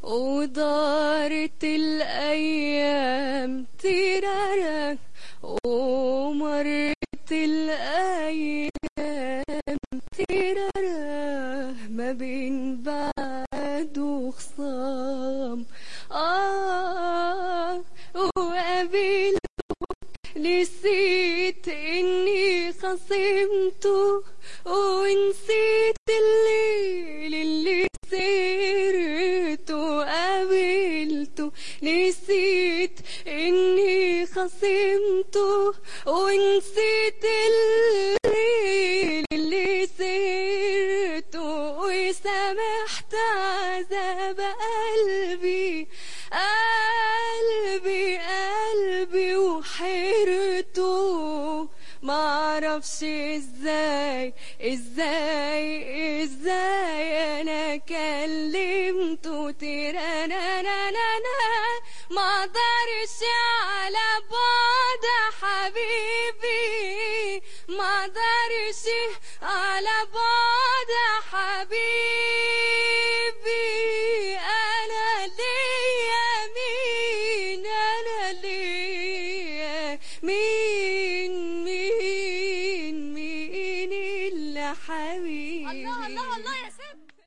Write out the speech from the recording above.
ودارت الأيام تيرارا ومرت الأيام تيرارا ما بين بعد وخصام آه وقابلته نسيت إني خصمته ونسيت الليل اللي سهرته قابلته نسيت إني خصمته ونسيت الليل اللي سهرته وسامحت عذاب قلبي قلبي قلبي وحيرته معرفش ازاي ازاي ازاي انا كلمته تيرانانانا ما اقدرش على بعد حبيبي ما اقدرش على بعد حبيبي انا ليا مين انا ليا مين مين مين الا حبيبي الله الله الله يا سامي